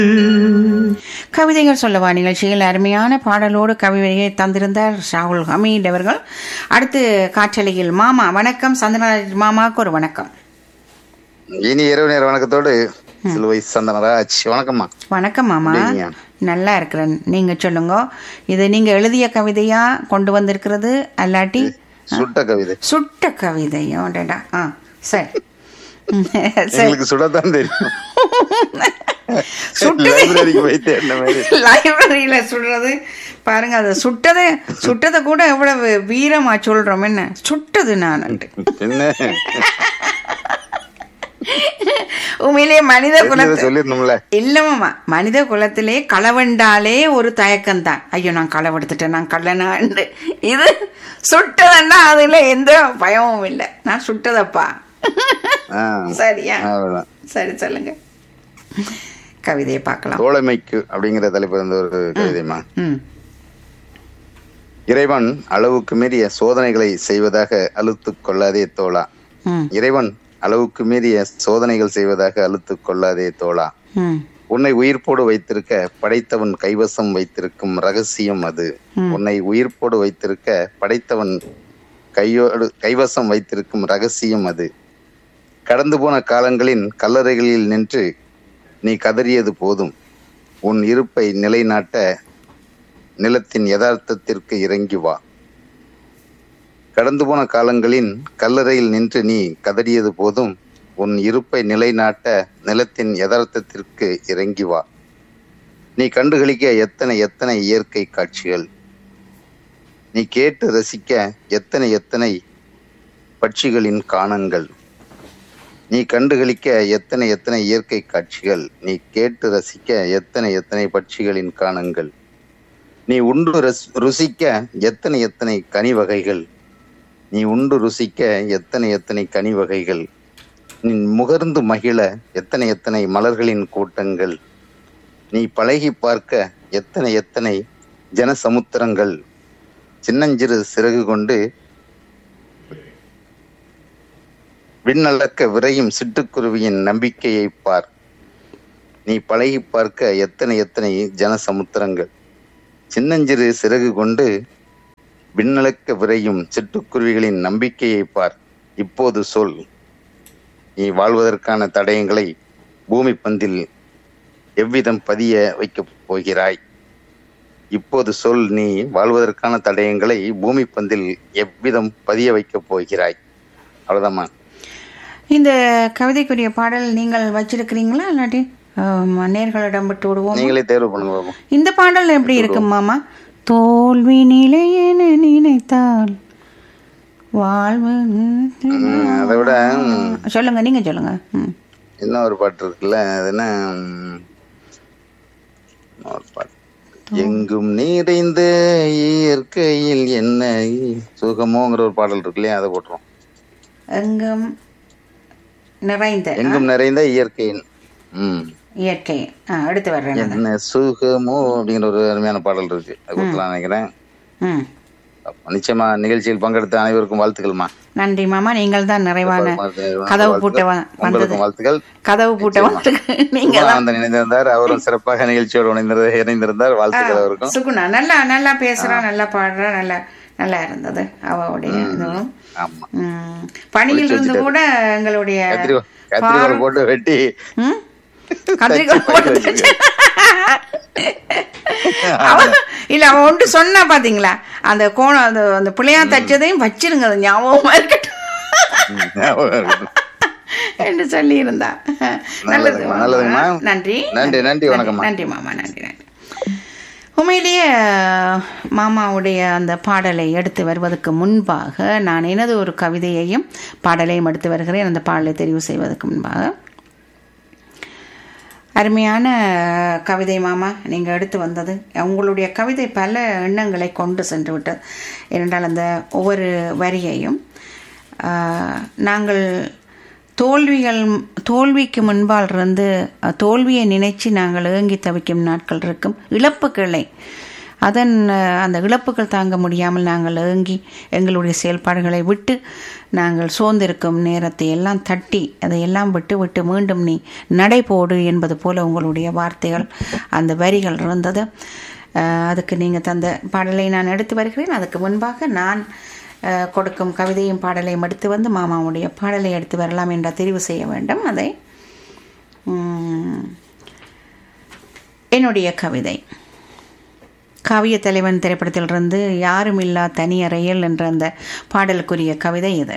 கவிதைகள் சொல்லவா நிகழ்ச்சியில் அருமையான பாடலோடு கவிதையை தந்திருந்தார் ஷாகுல் ஹமீத் அவர்கள் அடுத்து காற்றலையில் மாமா வணக்கம் சந்தனராஜ் மாமாவுக்கு ஒரு வணக்கம் இனி இரவு நேர வணக்கத்தோடு சிலுவை சந்தனராஜ் வணக்கம்மா வணக்கம் மாமா இல்லைங்க. நல்லா இருக்கிறேன் நீங்க சொல்லுங்க இது நீங்க எழுதிய கவிதையா கொண்டு வந்திருக்கிறது அல்லாட்டி சுட்ட கவிதை சுட்ட கவிதையோ அடடா. ஆ சரி ம், சரி எங்களுக்கு சுடத்தான் தெரியும் சுட்டது லைப்ரரிக்கு போய் தேடின மாதிரி லைப்ரரியில சுடுறது பாருங்க அது சுட்டதை சுட்டதை கூட எவ்வளவு வீரமா சொல்றோம் என்ன சுட்டது நான் என்ன உண்மையிலேயே மனித தெரிஞ்சதை குலத்து சொல்லிடணும்ல இல்லமாமா மனித குலத்திலே களவண்டாலே ஒரு தயக்கம் தான் ஐயோ நான் களவெடுத்துட்டேன் நான் கள்ளனாண்டு இது சுட்டதுன்னா அதுல எந்த பயமும் இல்லை நான் சுட்டதப்பா ஆ, சரியா அவ்வளவுதான். சரி சொல்லுங்க கவிதையை பார்க்கலாம் தோழமைக்கு அப்படிங்கிற தலைப்பு இருந்த ஒரு கவிதைமா ம் இறைவன் அளவுக்கு மீறிய சோதனைகளை செய்வதாக அழுத்துக் கொள்ளாதே தோழா ம் இறைவன் அளவுக்கு மீறிய சோதனைகள் செய்வதாக அழுத்துக் கொள்ளாதே தோழா ம் உன்னை உயிர்ப்போடு வைத்திருக்க படைத்தவன் கைவசம் வைத்திருக்கும் ரகசியம் அது உன்னை உயிர்ப்போடு வைத்திருக்க படைத்தவன் கையோடு கைவசம் வைத்திருக்கும் ரகசியம் அது கடந்து போன காலங்களின் கல்லறைகளில் நின்று நீ கதறியது போதும் உன் இருப்பை நிலைநாட்ட நிலத்தின் யதார்த்தத்திற்கு இறங்கி வா கடந்து போன காலங்களின் கல்லறையில் நின்று நீ கதறியது போதும் உன் இருப்பை நிலைநாட்ட நிலத்தின் யதார்த்தத்திற்கு இறங்கி வா நீ கண்டுகளிக்க எத்தனை எத்தனை இயற்கை காட்சிகள் நீ கேட்டு ரசிக்க எத்தனை எத்தனை பட்சிகளின் காணங்கள் நீ கண்டுகளிக்க எத்தனை எத்தனை இயற்கை காட்சிகள் நீ கேட்டு ரசிக்க எத்தனை எத்தனை பட்சிகளின் காணங்கள் நீ உண்டு ரஸ்- ருசிக்க எத்தனை எத்தனை கனி வகைகள் நீ உண்டு ருசிக்க எத்தனை எத்தனை கனி வகைகள் நீ முகர்ந்து மகிழ எத்தனை எத்தனை மலர்களின் கூட்டங்கள் நீ பழகி பார்க்க எத்தனை எத்தனை ஜனசமுத்திரங்கள் சின்னஞ்சிறு சிறகு கொண்டு விண்ணளக்க விரையும் சிட்டுக்குருவியின் நம்பிக்கையை பார் நீ பழகி பார்க்க எத்தனை எத்தனை ஜனசமுத்திரங்கள் சின்னஞ்சிறு சிறகு கொண்டு விண்ணளக்க விரையும் சிட்டுக்குருவிகளின் நம்பிக்கையை பார் இப்போது சொல் நீ வாழ்வதற்கான தடயங்களை பூமி பந்தில் எவ்விதம் பதிய வைக்கப் போகிறாய் இப்போது சொல் நீ வாழ்வதற்கான தடயங்களை பூமி பந்தில் எவ்விதம் பதிய வைக்கப் போகிறாய் அவ்வளவுதாம்மா இந்த கவிதைக்குரிய பாடல் நீங்கள் வச்சிருக்கிறீங்களா இல்லாட்டி ஆம், நேர்களிடம் விட்டு விடுவோம் நீங்களே தேர்வு பண்ணுங்க பாப்போம் இந்த பாடல் எப்படி இருக்கு மாமா தோல்வி நிலையென நினைத்தால் வாழ்வு ம், அதை விட ம், சொல்லுங்க நீங்க சொல்லுங்க ம். இன்னும் ஒரு பாட்டு இருக்குல்ல அது என்ன ம், இன்னொரு பாட்டு எங்கும் நிறைந்த இயற்கையில் என்ன சுகமோங்கிற ஒரு பாடல் இருக்கு இல்லையா அதை போட்டுரும் எங்கும் நிறைந்த எங்கும் நிறைந்த இயற்கையின் ம் இயற்கை ஆ, அடுத்து வர்றேன் நான். என்ன சுகமோ அப்படிங்கிற ஒரு அருமையான பாடல் இருக்கு அது கொடுக்கலாம் நினைக்கிறேன் ம் அப்ப நிச்சயமா நிகழ்ச்சியில் பங்கெடுத்த அனைவருக்கும் வாழ்த்துக்கள்மா நன்றி மாமா நீங்கள் தான் நிறைவான கதவு பூட்ட வ- வந்தது உங்களுக்கும் வாழ்த்துக்கள் கதவு பூட்ட வந்து நீங்க அந்த இணைந்திருந்தார் அவரும் சிறப்பாக நிகழ்ச்சியோடு இணைந்திரு இணைந்திருந்தார் வாழ்த்துக்கள் அவருக்கும் சுகுணா நல்லா நல்லா பேசுறா நல்லா பாடுறா நல்லா நல்லா இருந்தது அவளுடைய இதுவும் ஆமா ம். பணியில் இருந்து கூட எங்களுடைய கத்திரி கத்திரிக்கோள் போட்டு வெட்டி ம்? கத்திரிக்கோல் போட்டு வச்சிருக்க. அவன் இல்ல அவன் ஒன்று சொன்னா பாத்தீங்களா அந்த கோணம் அந்த அந்த பிள்ளையா தச்சதையும் வச்சிருங்க அது ஞாபகமா இருக்கட்டும் ஞாபகம் இருக்கட்டும். என்று சொல்லி இருந்தா நல்லது நல்லதுங்கம்மா, நல்லதுங்கம்மா. நன்றி நன்றி, நன்றி, வணக்கம்மா. நன்றி மாமா நன்றி நன்றி உண்மையிலேயே மாமாவுடைய அந்த பாடலை எடுத்து வருவதற்கு முன்பாக நான் எனது ஒரு கவிதையையும் பாடலையும் எடுத்து வருகிறேன் அந்த பாடலை தெரிவு செய்வதற்கு முன்பாக அருமையான கவிதை மாமா நீங்கள் எடுத்து வந்தது உங்களுடைய கவிதை பல எண்ணங்களை கொண்டு சென்று விட்டது ஏனென்றால் அந்த ஒவ்வொரு வரியையும் ஆஹ், நாங்கள் தோல்விகள் தோல்விக்கு முன்பால் இருந்து அஹ், தோல்வியை நினைச்சு நாங்கள் ஏங்கி தவிக்கும் நாட்கள் இருக்கும் இழப்புகளை அதன் அஹ், அந்த இழப்புகள் தாங்க முடியாமல் நாங்கள் ஏங்கி எங்களுடைய செயல்பாடுகளை விட்டு நாங்கள் சோர்ந்திருக்கும் நேரத்தை எல்லாம் தட்டி அதையெல்லாம் விட்டு விட்டு மீண்டும் நீ நடைபோடு என்பது போல உங்களுடைய வார்த்தைகள் அந்த வரிகள் இருந்தது அஹ், அதுக்கு நீங்கள் தந்த பாடலை நான் எடுத்து வருகிறேன் அதுக்கு முன்பாக நான் அஹ், கொடுக்கும் கவிதையும் பாடலையும் எடுத்து வந்து மாமாவுடைய பாடலை எடுத்து வரலாம் என்ற தெரிவு செய்ய வேண்டும் அதை உம், என்னுடைய கவிதை காவிய தலைவன் திரைப்படத்திலிருந்து யாரும் இல்லா தனி அறையில் என்ற அந்த பாடலுக்குரிய கவிதை இது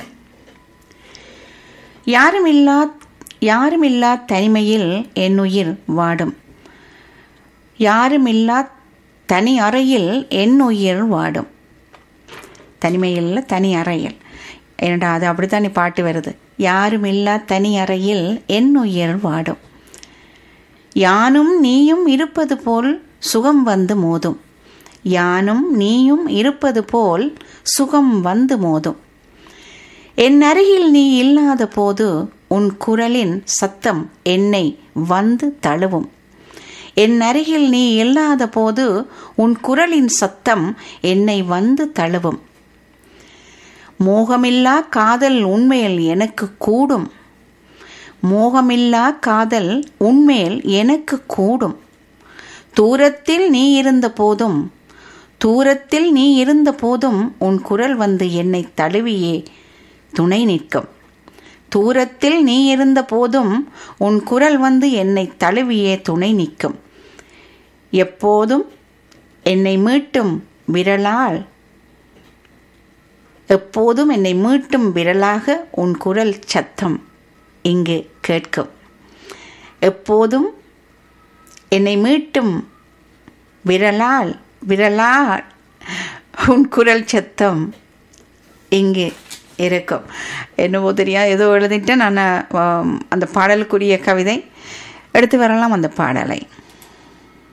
யாரும் இல்லா யாரும் இல்லா தனிமையில் என் உயிர் வாடும் யாரும் இல்லா தனி அறையில் என் உயிர் வாடும் தனிமையில் தனி அறையில் ஏனடா அது அப்படித்தானே பாட்டு வருது யாரும் இல்லா தனி அறையில் என் உயிர் வாடும் யானும் நீயும் இருப்பது போல் சுகம் வந்து மோதும் யானும் நீயும் இருப்பது போல் சுகம் வந்து மோதும் என் அருகில் நீ இல்லாத போது உன் குரலின் சத்தம் என்னை வந்து தழுவும் என் அருகில் நீ இல்லாத போது உன் குரலின் சத்தம் என்னை வந்து தழுவும் மோகமில்லா காதல் உண்மையில் எனக்கு கூடும் மோகமில்லா காதல் உண்மையில் எனக்கு கூடும் தூரத்தில் நீ இருந்த போதும் தூரத்தில் நீ இருந்த போதும் உன் குரல் வந்து என்னை தழுவியே துணை நிற்கும் தூரத்தில் நீ இருந்த போதும் உன் குரல் வந்து என்னை தழுவியே துணை நிற்கும் எப்போதும் என்னை மீட்டும் விரலால் எப்போதும் என்னை மீட்டும் விரலாக உன் குரல் சத்தம் இங்கு கேட்கும் எப்போதும் என்னை மீட்டும் விரலால் விரலால் உன் குரல் சத்தம் இங்கு இருக்கும் என்னவோ தெரியா ஏதோ எழுதிட்டு நான் ஆம், அந்த பாடலுக்குரிய கவிதை எடுத்து வரலாம் அந்த பாடலை